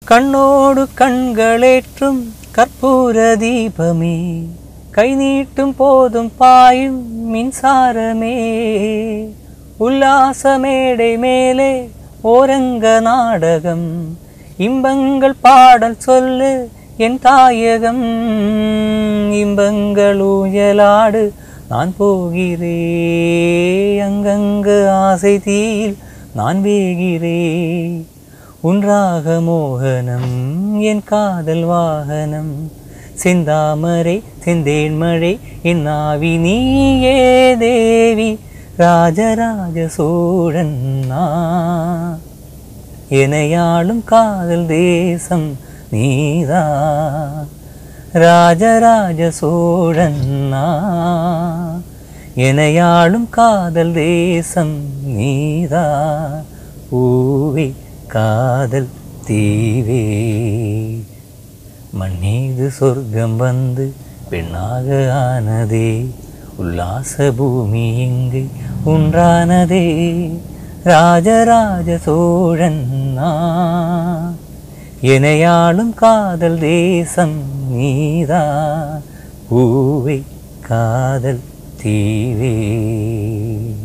கண்ணோடு கண்களேற்றும் கற்பூர தீபமே கை நீட்டும் போதும் பாயும் மின்சாரமே உல்லாச மேடை மேலே ஓரங்க நாடகம் இன்பங்கள் பாடல் சொல்லு என் தாயகம் இன்பங்கள் ஊயலாடு நான் போகிறே அங்கங்கு ஆசை தீயில் நான் வேகிறே உன்றாக மோகனம் என் காதல் வாகனம் செந்தாமரை செந்தேன் மழை என் ஆவி நீயே தேவி ராஜராஜ சோழன் நான். எனையாளும் காதல் தேசம் நீதா ராஜராஜ சோழன் நான். எனையாளும் காதல் தேசம் நீதா பூவே காதல் தீவே மண்ணீது சொர்க்கம் வந்து பெண்ணாக ஆனதே உல்லாச பூமி இங்கு உன்றானதே ராஜராஜ சோழன் நான். எனையாளும் காதல் தேசம் நீதா பூவை காதல் தீவே